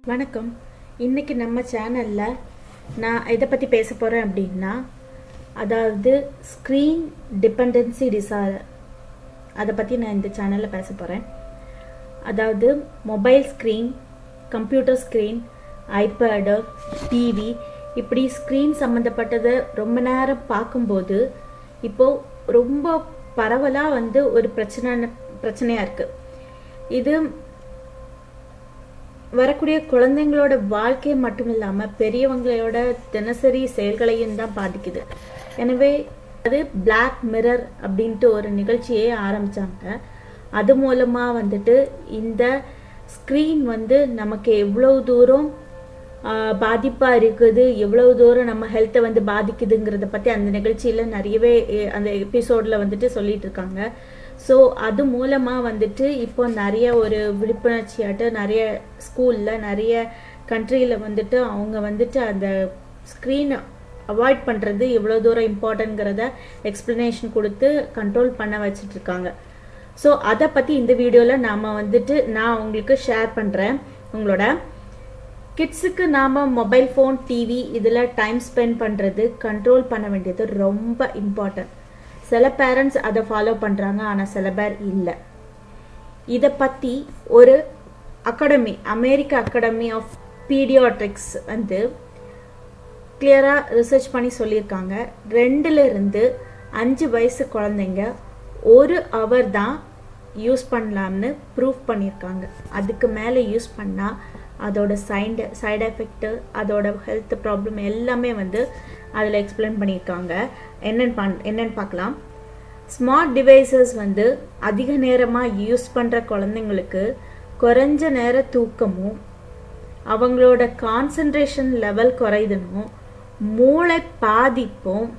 வணக்கம் இன்னைக்கு நம்ம சேனலில் நான் எதை பற்றி பேச போகிறேன் அப்படின்னா அதாவது ஸ்க்ரீன் டிபெண்டன்சி டிசார்டர் அதை பற்றி நான் இந்த சேனலில் பேச போகிறேன் அதாவது mobile screen computer screen iPad TV இப்படி ஸ்க்ரீன் சம்மந்தப்பட்டதை ரொம்ப நேரம் பார்க்கும்போது இப்போது ரொம்ப பரவலாக வந்து ஒரு பிரச்சனை பிரச்சனையாக இருக்குது இது வரக்கூடிய குழந்தைங்களோட வாழ்க்கை மட்டும் இல்லாமல் பெரியவங்களோட தினசரி செயல்களையும் தான் பாதிக்குது எனவே அது பிளாக் மிரர் அப்படின்ட்டு ஒரு நிகழ்ச்சியே ஆரம்பித்தாங்க அது மூலமாக வந்துட்டு இந்த ஸ்க்ரீன் வந்து நமக்கு எவ்வளோ தூரம் பாதிப்பாக இருக்குது எவ்வளவு தூரம் நம்ம ஹெல்த்தை வந்து பாதிக்குதுங்கிறத பற்றி அந்த நிகழ்ச்சியில் நிறையவே அந்த எபிசோடில் வந்துட்டு சொல்லிட்டு இருக்காங்க ஸோ அது மூலமாக வந்துட்டு இப்போ நிறைய ஒரு விழிப்புணர்ச்சியாட்டு நிறைய ஸ்கூலில் நிறைய கண்ட்ரியில் வந்துட்டு அவங்க வந்துட்டு அந்த ஸ்க்ரீனை அவாய்ட் பண்ணுறது எவ்வளோ தூரம் இம்பார்ட்டன்ங்கிறத எக்ஸ்ப்ளனேஷன் கொடுத்து கண்ட்ரோல் பண்ண வச்சுட்ருக்காங்க ஸோ அதை பற்றி இந்த வீடியோவில் நாம் வந்துட்டு நான் உங்களுக்கு ஷேர் பண்ணுறேன் உங்களோட கிட்ஸுக்கு நாம் மொபைல் ஃபோன் டிவி இதில் டைம் ஸ்பெண்ட் பண்ணுறது கண்ட்ரோல் பண்ண வேண்டியது ரொம்ப இம்பார்ட்டன்ட் சில பேரண்ட்ஸ் அதை ஃபாலோ பண்ணுறாங்க ஆனால் சில பேர் இல்லை இதை பற்றி ஒரு அகாடமி அமெரிக்க அகாடமி ஆஃப் பீடியாட்ரிக்ஸ் வந்து கிளியராக ரிசர்ச் பண்ணி சொல்லியிருக்காங்க ரெண்டுலேருந்து அஞ்சு வயசு குழந்தைங்க ஒரு அவர் தான் யூஸ் பண்ணலாம்னு ப்ரூவ் பண்ணியிருக்காங்க அதுக்கு மேலே யூஸ் பண்ணால் அதோட சைடு சைடு எஃபெக்ட்டு அதோட ஹெல்த் ப்ராப்ளம் எல்லாமே வந்து அதில் எக்ஸ்பிளைன் பண்ணியிருக்காங்க என்னென்னு பண் என்னென்னு பார்க்கலாம் ஸ்மார்ட் டிவைசஸ் வந்து அதிக நேரமாக யூஸ் பண்ணுற குழந்தைங்களுக்கு குறைஞ்ச நேர தூக்கமும் அவங்களோட கான்சன்ட்ரேஷன் லெவல் குறையுதுனும் மூளை பாதிப்பும்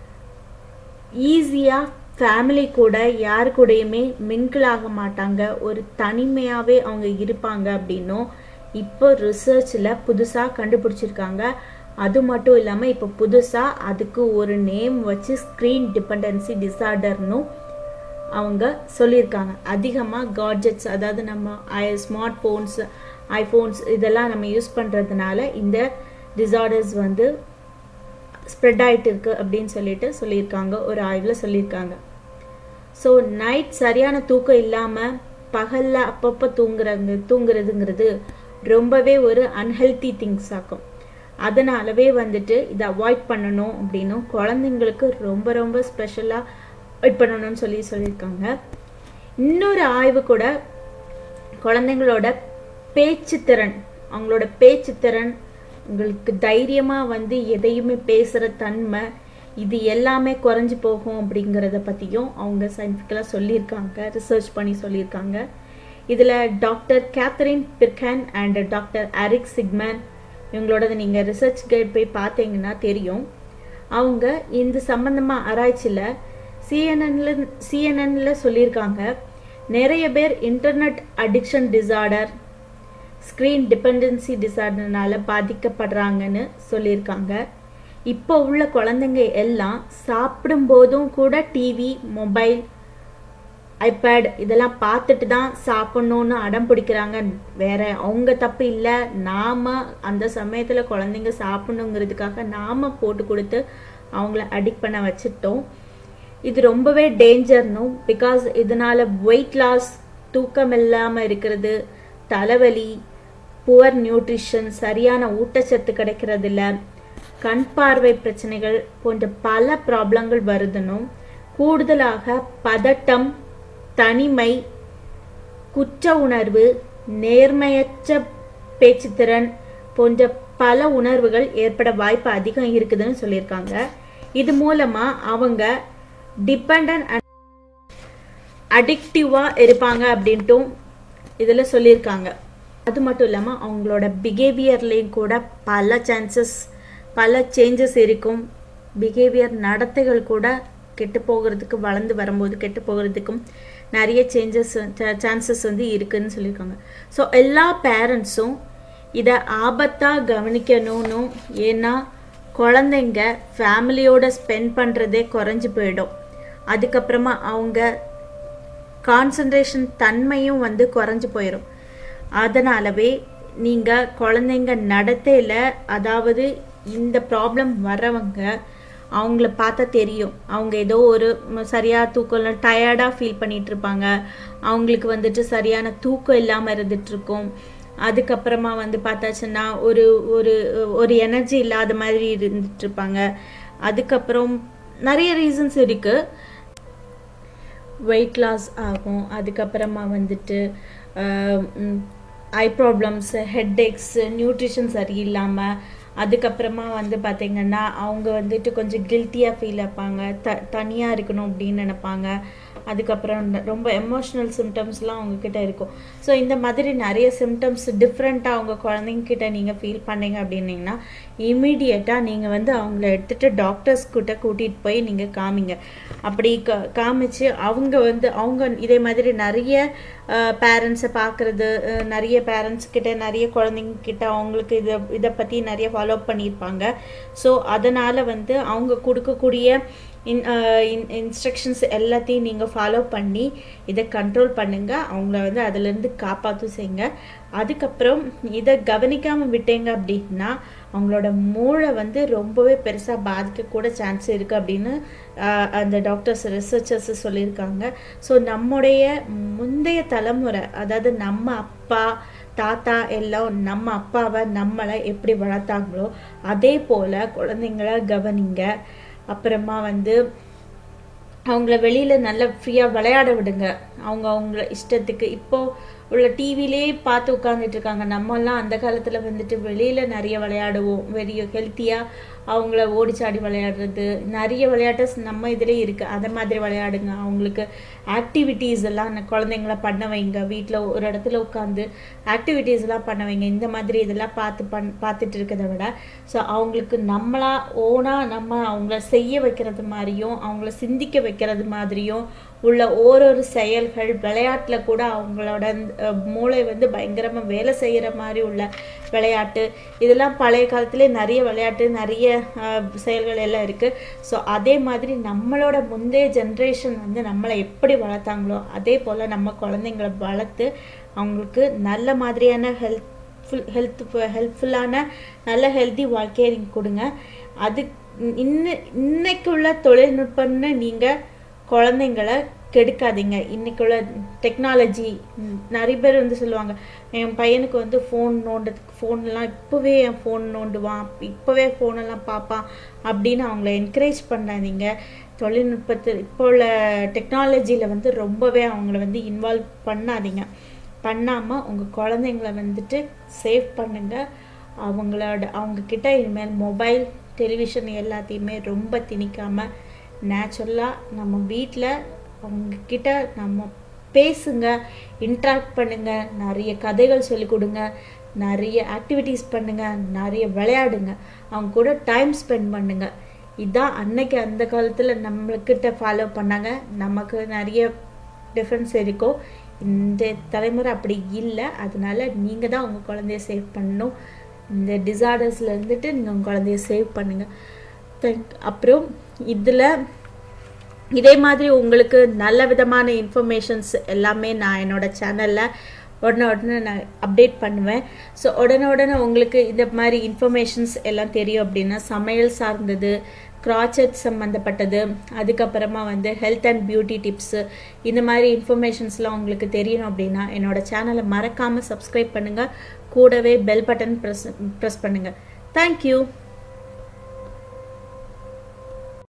ஈஸியாக ஃபேமிலி கூட யாரு கூடயுமே மிங்கிள் ஆக மாட்டாங்க ஒரு தனிமையாகவே அவங்க இருப்பாங்க அப்படின்னும் இப்போ ரிசர்ச்சில் புதுசாக கண்டுபிடிச்சிருக்காங்க அது மட்டும் இல்லாமல் இப்போ புதுசாக அதுக்கு ஒரு நேம் வச்சு ஸ்க்ரீன் டிபெண்டன்சி டிசார்டர்னும் அவங்க சொல்லியிருக்காங்க அதிகமாக காட்ஜெட்ஸ் அதாவது நம்ம ஐ ஸ்மார்ட் ஃபோன்ஸ் ஐஃபோன்ஸ் இதெல்லாம் நம்ம யூஸ் பண்ணுறதுனால இந்த டிசார்டர்ஸ் வந்து ஸ்ப்ரெட் ஆகிட்டு இருக்கு அப்படின்னு சொல்லிட்டு சொல்லியிருக்காங்க ஒரு ஆய்வில் சொல்லியிருக்காங்க ஸோ நைட் சரியான தூக்கம் இல்லாமல் பகலில் அப்பப்போ தூங்குறாங்க தூங்குறதுங்கிறது ரொம்பவே ஒரு அன்ஹெல்த்தி திங்ஸ் ஆக்கும் அதனாலவே வந்துட்டு இதை அவாய்ட் பண்ணணும் அப்படின்னும் குழந்தைங்களுக்கு ரொம்ப ரொம்ப ஸ்பெஷலாக அவாய்ட் பண்ணணும்னு சொல்லி சொல்லியிருக்காங்க இன்னொரு ஆய்வு கூட குழந்தைங்களோட பேச்சு திறன் அவங்களோட பேச்சு திறன் உங்களுக்கு தைரியமாக வந்து எதையுமே பேசுகிற தன்மை இது எல்லாமே குறைஞ்சி போகும் அப்படிங்கிறத பற்றியும் அவங்க சயின்டிஃபிக்கலாக சொல்லியிருக்காங்க ரிசர்ச் பண்ணி சொல்லியிருக்காங்க இதில் doctor Catherine Birken and doctor Aric Sigman இவங்களோடது நீங்கள் ரிசர்ச் கைட் போய் பார்த்தீங்கன்னா தெரியும் அவங்க இந்த சம்பந்தமாக ஆராய்ச்சியில் சிஎன்என்ல சிஎன்என்ல சொல்லியிருக்காங்க நிறைய பேர் internet addiction disorder screen dependency டிசார்டர்னால பாதிக்கப்படுறாங்கன்னு சொல்லியிருக்காங்க இப்போ உள்ள குழந்தைங்க எல்லாம் சாப்பிடும் போதும் கூட டிவி மொபைல் ஐபேட் இதெல்லாம் பார்த்துட்டு தான் சாப்பிட்ணுன்னு அடம் பிடிக்கிறாங்க வேற அவங்க தப்பு இல்லை நாம் அந்த சமயத்தில் குழந்தைங்க சாப்பிடணுங்கிறதுக்காக நாம் போட்டு கொடுத்து அவங்கள அடிக்ட் பண்ண வச்சுட்டோம் இது ரொம்பவே டேஞ்சர்னும் பிகாஸ் இதனால வெயிட் லாஸ் தூக்கம் இல்லாமல் இருக்கிறது தலைவலி புவர் நியூட்ரிஷன் சரியான ஊட்டச்சத்து கிடைக்கிறதில்ல கண் பார்வை பிரச்சனைகள் போன்ற பல ப்ராப்ளங்கள் வருதுனும் கூடுதலாக பதட்டம் தனிமை குற்ற உணர்வு நேர்மையற்ற பேச்சுத்திறன் போன்ற பல உணர்வுகள் ஏற்பட வாய்ப்பு அதிகம் இருக்குதுன்னு சொல்லியிருக்காங்க இது மூலமா அவங்க டிபெண்ட் அடிக்டிவாக இருப்பாங்க அப்படின்ட்டும் இதில் சொல்லியிருக்காங்க அது மட்டும் இல்லாமல் அவங்களோட பிஹேவியர்லேயும் கூட பல சான்சஸ் பல சேஞ்சஸ் இருக்கும் பிஹேவியர் நடத்தைகள் கூட கெட்டு போகிறதுக்கு வளர்ந்து வரும்போது கெட்டு போகிறதுக்கும் நிறைய சேஞ்சஸ் சான்சஸ் வந்து இருக்குதுன்னு சொல்லியிருக்காங்க ஸோ எல்லா பேரண்ட்ஸும் இதை ஆபத்தாக கவனிக்கணும்னு ஏன்னா குழந்தைங்க ஃபேமிலியோட ஸ்பெண்ட் பண்ணுறதே குறைஞ்சி போயிடும் அதுக்கப்புறமா அவங்க கான்சன்ட்ரேஷன் தன்மையும் வந்து குறைஞ்சி போயிடும் அதனாலவே நீங்கள் குழந்தைங்க நடத்தையில் அதாவது இந்த ப்ராப்ளம் வரவங்க அவங்கள பார்த்தா தெரியும் அவங்க ஏதோ ஒரு சரியாக தூக்கம் டயர்டாக ஃபீல் பண்ணிட்டு இருப்பாங்க அவங்களுக்கு வந்துட்டு சரியான தூக்கம் இல்லாமல் இருந்துட்டு இருக்கும் அதுக்கப்புறமா வந்து பார்த்தாச்சுன்னா ஒரு ஒரு ஒரு எனர்ஜி இல்லாத மாதிரி இருந்துட்டு இருப்பாங்க அதுக்கப்புறம் நிறைய ரீசன்ஸ் இருக்குது வெயிட் லாஸ் ஆகும் அதுக்கப்புறமா வந்துட்டு ஐ ப்ராப்ளம்ஸ் ஹெட்டேக்ஸ் நியூட்ரிஷன் சரியில்லாமல் அதுக்கப்புறமா வந்து பார்த்திங்கன்னா அவங்க வந்துட்டு கொஞ்சம் கில்ட்டியாக ஃபீல் ஆப்பாங்க த தனியாக இருக்கணும் அப்படின்னு நினைப்பாங்க அதுக்கப்புறம் ரொம்ப எமோஷ்னல் சிம்டம்ஸ்லாம் அவங்கக்கிட்ட இருக்கும் ஸோ இந்த மாதிரி நிறைய சிம்டம்ஸ் டிஃப்ரெண்ட்டாக அவங்க குழந்தைங்கிட்ட நீங்கள் ஃபீல் பண்ணீங்க அப்படின்னீங்கன்னா இமீடியட்டாக நீங்கள் வந்து அவங்கள எடுத்துகிட்டு டாக்டர்ஸ் கிட்ட கூட்டிகிட்டு போய் நீங்கள் காமிங்க அப்படி க காமிச்சு அவங்க வந்து அவங்க இதே மாதிரி நிறைய பேரண்ட்ஸை பார்க்குறது நிறைய பேரண்ட்ஸ் கிட்ட நிறைய குழந்தைங்க கிட்ட அவங்களுக்கு இதை இதை பற்றி நிறைய ஃபாலோ பண்ணியிருப்பாங்க ஸோ அதனால் வந்து அவங்க கொடுக்கக்கூடிய இன் இன் இன்ஸ்ட்ரக்ஷன்ஸ் எல்லாத்தையும் நீங்கள் ஃபாலோ பண்ணி இதை கண்ட்ரோல் பண்ணுங்கள் அவங்கள வந்து அதிலேருந்து காப்பாற்றும் செய்யுங்க அதுக்கப்புறம் இதை கவனிக்காமல் விட்டீங்க அப்படின்னா அவங்களோட மூளை வந்து ரொம்பவே பெருசாக பாதிக்கக்கூட சான்ஸ் இருக்குது அப்படின்னு அந்த டாக்டர்ஸ் ரிசர்ச்சர்ஸ் சொல்லியிருக்காங்க ஸோ நம்முடைய முந்தைய தலைமுறை அதாவது நம்ம அப்பா தாத்தா எல்லாம் நம்ம அப்பாவை நம்மளை எப்படி வளர்த்தாங்களோ அதே போல் குழந்தைங்கள கவனிங்க அப்புறமா வந்து அவங்கள வெளியில் நல்லா ஃப்ரீயாக விளையாட விடுங்க அவங்க அவங்கள இஷ்டத்துக்கு இப்போது உள்ள டிவிலே பார்த்து உட்காந்துட்டு இருக்காங்க நம்மெல்லாம் அந்த காலத்தில் வந்துட்டு வெளியில் நிறைய விளையாடுவோம் வெளிய ஹெல்த்தியாக அவங்கள ஓடிச்சாடி விளையாடுறது நிறைய விளையாட்டு நம்ம இதிலே இருக்குது அந்த மாதிரி விளையாடுங்க அவங்களுக்கு ஆக்டிவிட்டீஸ் எல்லாம் குழந்தைங்கள பண்ண வைங்க வீட்டில் ஒரு இடத்துல உட்காந்து ஆக்டிவிட்டீஸ் எல்லாம் பண்ண வைங்க இந்த மாதிரி இதெல்லாம் பார்த்து பண் பார்த்துட்டு இருக்கிறத விட ஸோ அவங்களுக்கு நம்மளா ஓனாக நம்ம அவங்கள செய்ய வைக்கிறது மாதிரியும் அவங்கள சிந்திக்க வைக்கிறது மாதிரியும் உள்ள ஓரொரு செயல்கள் விளையாட்டில் கூட அவங்களோட மூளை வந்து பயங்கரமாக வேலை செய்கிற மாதிரி உள்ள விளையாட்டு இதெல்லாம் பழைய காலத்திலே நிறைய விளையாட்டு நிறைய செயல்கள் எல்லாம் இருக்குது ஸோ அதே மாதிரி நம்மளோட முந்தைய ஜென்ரேஷன் வந்து நம்மளை எப்படி வளர்த்தாங்களோ அதே போல் நம்ம குழந்தைங்களை வளர்த்து அவங்களுக்கு நல்ல மாதிரியான ஹெல்த் ஃபுல் ஹெல்த் ஹெல்ப்ஃபுல்லான நல்ல ஹெல்த்தி வாழ்க்கையை நீங்கள் கொடுங்க அது இன்ன இன்னைக்கு உள்ள தொழில்நுட்பம்னு நீங்கள் குழந்தைங்களை கெடுக்காதீங்க இன்றைக்குள்ள டெக்னாலஜி நிறைய பேர் வந்து சொல்லுவாங்க என் பையனுக்கு வந்து ஃபோன் நோண்டதுக்கு ஃபோன்லாம் இப்போவே என் ஃபோன் நோண்டுவான் இப்போவே ஃபோனெல்லாம் பார்ப்பான் அப்படின்னு அவங்கள என்கரேஜ் பண்ணாதீங்க தொழில்நுட்பத்தில் இப்போ உள்ள டெக்னாலஜியில் வந்து ரொம்பவே அவங்கள வந்து இன்வால்வ் பண்ணாதீங்க பண்ணாமல் உங்கள் குழந்தைங்கள வந்துட்டு சேவ் பண்ணுங்கள் அவங்களோட அவங்கக்கிட்ட இனிமேல் மொபைல் டெலிவிஷன் எல்லாத்தையுமே ரொம்ப திணிக்காமல் நேச்சுரலாக நம்ம வீட்டில் அவங்கக்கிட்ட நம்ம பேசுங்க இன்ட்ராக்ட் பண்ணுங்க நிறைய கதைகள் சொல்லிக் கொடுங்க நிறைய ஆக்டிவிட்டீஸ் பண்ணுங்க நிறைய விளையாடுங்க அவங்க கூட டைம் ஸ்பெண்ட் பண்ணுங்க இதான் அன்னைக்கு அந்த காலத்தில் நம்மக்கிட்ட ஃபாலோ பண்ணாங்க நமக்கு நிறைய டிஃப்ரென்ஸ் இருக்கும் இந்த தலைமுறை அப்படி இல்லை அதனால நீங்கள் தான் உங்கள் குழந்தைய சேவ் பண்ணணும் இந்த டிசார்டர்ஸில் இருந்துட்டு நீங்கள் உங்கள் குழந்தைய சேவ் பண்ணுங்கள் தேங்க் அப்புறம் இதில் இதே மாதிரி உங்களுக்கு நல்ல விதமான இன்ஃபர்மேஷன்ஸ் எல்லாமே நான் என்னோடய சேனலில் உடனே உடனே நான் அப்டேட் பண்ணுவேன் ஸோ உடனே உடனே உங்களுக்கு இந்த மாதிரி இன்ஃபர்மேஷன்ஸ் எல்லாம் தெரியும் அப்படின்னா சமையல் சார்ந்தது க்ராச்சட் சம்மந்தப்பட்டது அதுக்கப்புறமா வந்து ஹெல்த் அண்ட் பியூட்டி டிப்ஸு இந்த மாதிரி இன்ஃபர்மேஷன்ஸ்லாம் உங்களுக்கு தெரியணும் அப்படின்னா என்னோடய சேனலை மறக்காமல் சப்ஸ்கிரைப் பண்ணுங்கள் கூடவே பெல் பட்டன் ப்ரெஸ் ப்ரெஸ் பண்ணுங்கள் தேங்க்யூ